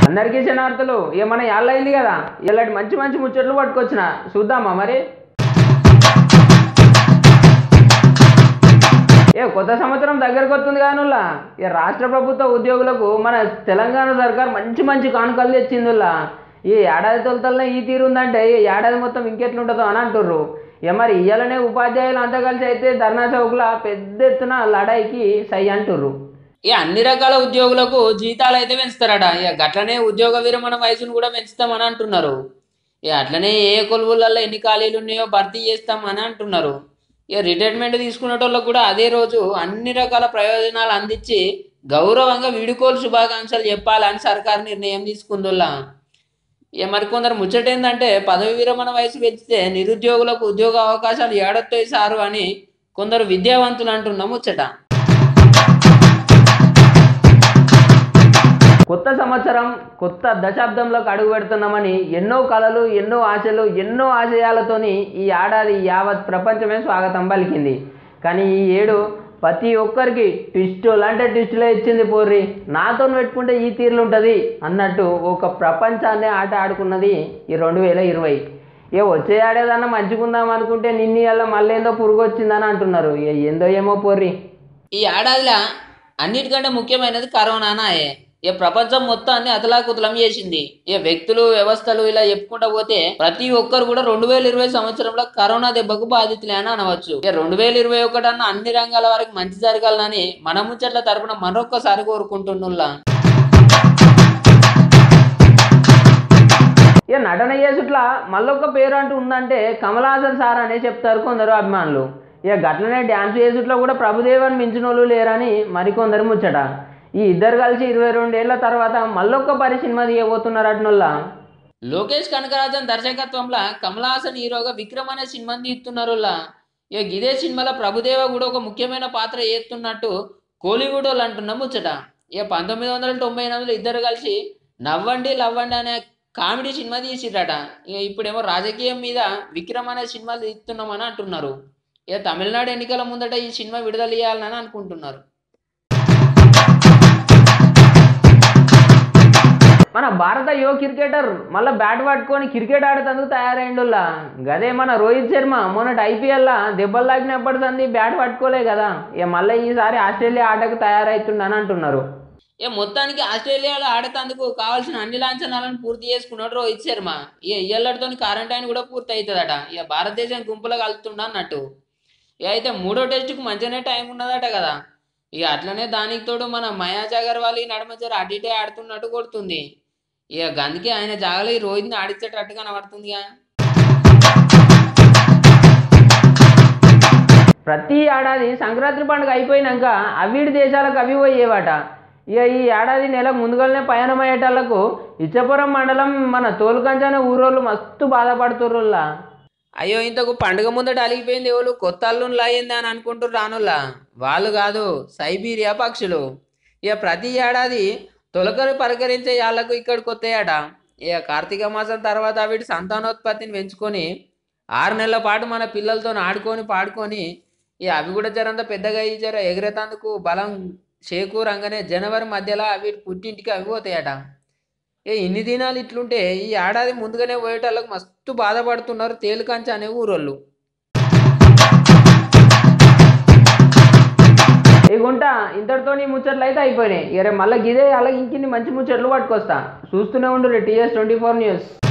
అందరికీ శనార్థులు ఏమన్నా యాళ్ళయింది కదా ఇలాంటి మంచి మంచి ముచ్చట్లు పట్టుకొచ్చిన చూద్దామా మరి ఏ కొత్త సంవత్సరం దగ్గరకు వస్తుంది కానుల్లా ఈ రాష్ట్ర ప్రభుత్వ ఉద్యోగులకు మన తెలంగాణ సర్కార్ మంచి మంచి కానుకలు తెచ్చిందిలా ఈ ఏడాది తొలతలనే ఈ తీరు ఉందంటే ఈ ఏడాది మొత్తం ఇంకెట్లుంటుందో అని అంటుర్రు ఇక మరి ఇయ్యాలనే ఉపాధ్యాయులు అంతా కలిసి అయితే ధర్నా చౌక్లా పెద్ద ఎత్తున లడాయికి సై అంటుర్రు ఇక అన్ని రకాల ఉద్యోగులకు జీతాలు అయితే పెంచుతారట ఇక గట్లనే ఉద్యోగ విరమణ వయసును కూడా పెంచుతామని అంటున్నారు ఇక అట్లనే ఏ కొలువులలో ఎన్ని ఖాళీలు ఉన్నాయో భర్తీ చేస్తామని అంటున్నారు ఇక రిటైర్మెంట్ తీసుకునేటోళ్ళకు కూడా అదే రోజు అన్ని రకాల ప్రయోజనాలు అందించి గౌరవంగా వీడుకోలు శుభాకాంక్షలు చెప్పాలని సర్కారు నిర్ణయం తీసుకుందుల్లా ఇక మరికొందరు ముచ్చట ఏంటంటే పదవి విరమణ వయసు పెంచితే నిరుద్యోగులకు ఉద్యోగ అవకాశాలు ఏడొత్తాయి సారు అని కొందరు విద్యావంతులు అంటున్న ముచ్చట కొత్త సంవత్సరం కొత్త దశాబ్దంలోకి అడుగు పెడుతున్నామని ఎన్నో కళలు ఎన్నో ఆశలు ఎన్నో ఆశయాలతోని ఈ ఏడాది యావత్ ప్రపంచమే స్వాగతం పలికింది కానీ ఈ ఏడు ప్రతి ఒక్కరికి ట్విస్టులు అంటే ట్విస్టులే ఇచ్చింది పోర్రి నాతో పెట్టుకుంటే ఈ తీరులు ఉంటుంది అన్నట్టు ఒక ప్రపంచాన్నే ఆట ఆడుకున్నది ఈ రెండు వేల ఇరవై ఏ వచ్చే ఆడేదన్నా మంచిగుందాం అనుకుంటే నిన్ని వల్ల మళ్ళీ ఏందో పురుగు వచ్చిందని అంటున్నారు ఏ ఏందో ఏమో పోర్రి ఈ ఏడాదిలో అన్నిటికంటే ముఖ్యమైనది కరోనానాయే ఇక ప్రపంచం మొత్తాన్ని అతలాకుతలం చేసింది ఇక వ్యక్తులు వ్యవస్థలు ఇలా చెప్పుకుంటా పోతే ప్రతి ఒక్కరు కూడా రెండు వేల ఇరవై సంవత్సరంలో కరోనా దెబ్బకు బాధితులే అని అనవచ్చు ఇక రెండు వేల ఇరవై ఒకటి అన్న అన్ని రంగాల వారికి మంచి జరగాలని మన ముచ్చట్ల తరపున మరొక్కసారి కోరుకుంటున్నుల్లా ఇక నటన చేసుట్ల మళ్ళొక్క పేరు అంటూ ఉందంటే కమల్ హాసన్ సార్ అనే చెప్తారు కొందరు అభిమానులు ఇక గట్లనే డ్యాన్స్ చేసుట్లో కూడా ప్రభుదేవన్ మించిన వాళ్ళు లేరని మరికొందరు ముచ్చట ఈ ఇద్దరు కలిసి ఇరవై రెండేళ్ల తర్వాత మళ్ళొక్క పరి సినిమా తీయబోతున్నారు అటునోళ్ళ లోకేష్ కనకరాజన్ దర్శకత్వంలో కమల్ హాసన్ హీరోగా విక్రమ్ అనే సినిమాని తీస్తున్నారు ఇక ఇదే సినిమాలో ప్రభుదేవ కూడా ఒక ముఖ్యమైన పాత్ర చేస్తున్నట్టు కోలీవుడ్ వాళ్ళు అంటున్న ముచ్చట ఇక పంతొమ్మిది వందల తొంభై ఎనిమిదిలో ఇద్దరు కలిసి నవ్వండి లవ్వండి అనే కామెడీ సినిమా తీసిరట ఇక ఇప్పుడేమో రాజకీయం మీద విక్రమ్ అనే సినిమా తీస్తున్నామని అంటున్నారు ఇక తమిళనాడు ఎన్నికల ముందట ఈ సినిమా విడుదల చేయాలని అనుకుంటున్నారు మన భారత యువ క్రికెటర్ మళ్ళీ బ్యాట్ పట్టుకొని క్రికెట్ ఆడుతందుకు తయారైండుల్లా గదే మన రోహిత్ శర్మ మొన్నటి ఐపీఎల్లా దెబ్బలు తాకినప్పటి సంది బ్యాట్ పట్టుకోలే కదా ఇక మళ్ళీ ఈసారి ఆస్ట్రేలియా ఆటకు తయారవుతుండని అంటున్నారు ఇక మొత్తానికి ఆస్ట్రేలియాలో ఆడేందుకు కావాల్సిన అన్ని లాంఛనాలను పూర్తి చేసుకున్నాడు రోహిత్ శర్మ ఇక ఇయ్యలతో క్వారంటైన్ కూడా పూర్తి అవుతుందట ఇక భారతదేశం గుంపులో కలుతుండ అన్నట్టు ఇక అయితే మూడో టెస్ట్కు మంచిగానే టైం ఉన్నదట కదా ఇక అట్లనే దానికి తోడు మన మయాజ్ అగర్వాల్ ఈ నడుమ జర అటు ఇటే ఆడుతున్నట్టు కొడుతుంది ఇక అందుకే ఆయన జాగలో ఈ రోహిత్ని ఆడించేటట్టు కనబడుతుందిగా ప్రతి ఏడాది సంక్రాంతి పండుగ అయిపోయినాక అవిడి దేశాలకు అవి పోయేవాట ఇక ఈ ఏడాది నెల ముందుగానే పయనం అయ్యేటాళ్లకు ఇచ్చపురం మండలం మన తోలుకంచాన ఊరోళ్ళు మస్తు బాధపడుతుర్రుల్లా అయ్యో ఇంతకు పండుగ ముందట అలిగిపోయింది ఎవరు కొత్త అల్లుని లాయింది అని అనుకుంటారు రానుల్లా వాళ్ళు కాదు సైబీరియా పక్షులు ఇక ప్రతి ఏడాది తొలకరి పలకరించే వాళ్ళకు ఇక్కడికి వస్తాయట ఇక కార్తీక మాసం తర్వాత వీటి సంతానోత్పత్తిని పెంచుకొని ఆరు నెలల పాటు మన పిల్లలతో ఆడుకొని పాడుకొని ఇక అవి కూడా జరంత పెద్దగా అయ్యి జర ఎగిరేతందుకు బలం చేకూరంగానే జనవరి మధ్యలో వీటి పుట్టింటికి అవి పోతాయట ఏ ఇన్ని దినాలు ఇట్లుంటే ఈ ఏడాది ముందుగానే పోయేటోళ్ళకి మస్తు బాధపడుతున్నారు తేలికంచ అనే ఊరోళ్ళు ఈ గుంట ఇంతటితో నీ ముచ్చట్లు అయితే అయిపోయినాయి ఇరే మళ్ళీ గిదే అలాగే ఇంకిన్ని మంచి ముచ్చట్లు పట్టుకొస్తా చూస్తూనే ఉండు టీఎస్ ట్వంటీ ఫోర్ న్యూస్